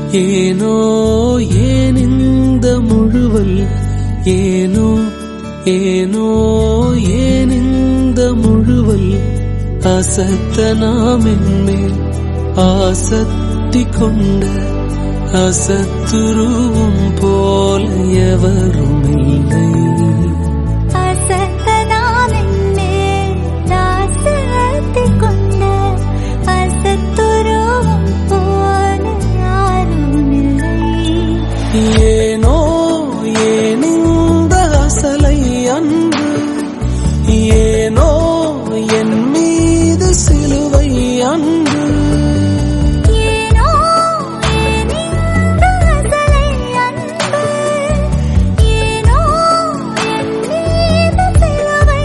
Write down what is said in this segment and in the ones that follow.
ஏனோ ஏன் இந்த முழுவல் ஏனோ ஏனோ ஏன் இந்த முழுவல் அசத்த நாம் என்மேல் ஆசத்தி கொண்ட அசத்துருவும் போல எவரும் இல்லை அசத்தனாமென்மேல் ஆசத்தி கொண்ட அசத்துருவும் போல யாரும் இல்லை ஏனோ ஏன் இந்த அசலை அன்பு ஏனோ என் மீது சிலுவை அன்பு ஏனோ ஏனிந்த அசலை அன்பு ஏனோ என் மீது சிலுவை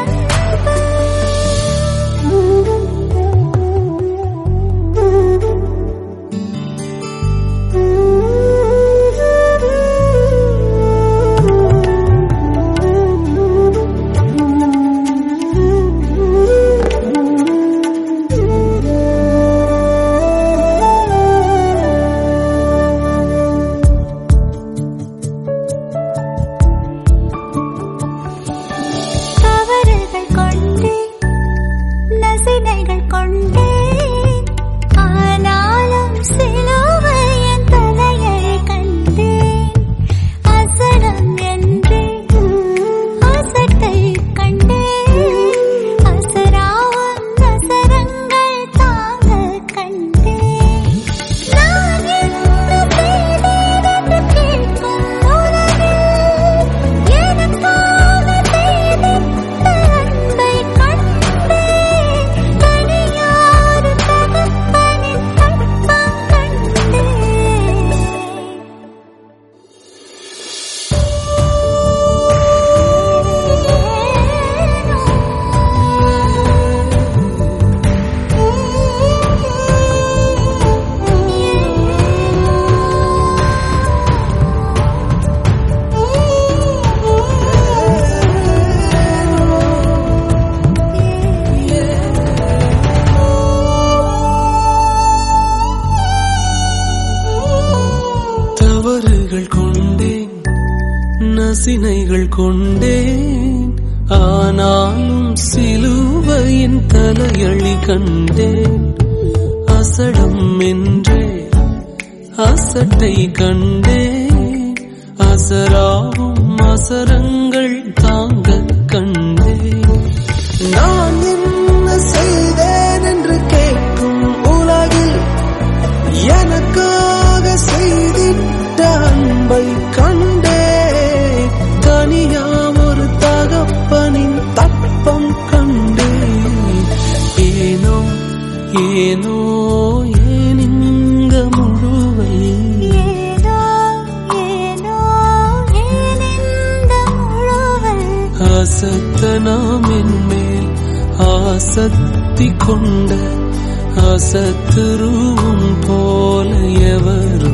தவறுகள் கொண்டேன் நசினைகள் கொண்டேன் ஆனாலும் சிலுவையின் தலையை கண்டேன் அசடம் என்றே அசட்டை கண்டேன் அசராவும் அசரங்கள் தாங்க கண்டேன் நான் என்ன செய்தேன் என்று கேட்கும் உலகில் எனக்காக செய்திட்ட அன்பை கண்டேன் தனியார் தகப்பனின் அன்பம் கண்டேன் தவறுகள் கொண்டேன் நசினைகள் கொண்டேன் ஆனாலும் சிலுவையின் தலையழி கண்டேன் அசடம் என்றே அசட்டை கண்டேன் அசராவும் அசரங்கள் தாங்க கண்டேன் நான் என்ன செய்தேன் என்று கேட்கும் உலகில் எனக்காக செய்திட்ட அன்பை கண்டே தனியாம் ஒரு தகப்பனின் தப்பம் கண்டே ஏனோ ஏனோ ஏன் இங்க முழுவை ஏனோ ஏனோ ஏனிந்த முழுவல் அசத்த நாம் என்மேல் ஆசத்தி கொண்ட அசத்துருவும் போல எவர்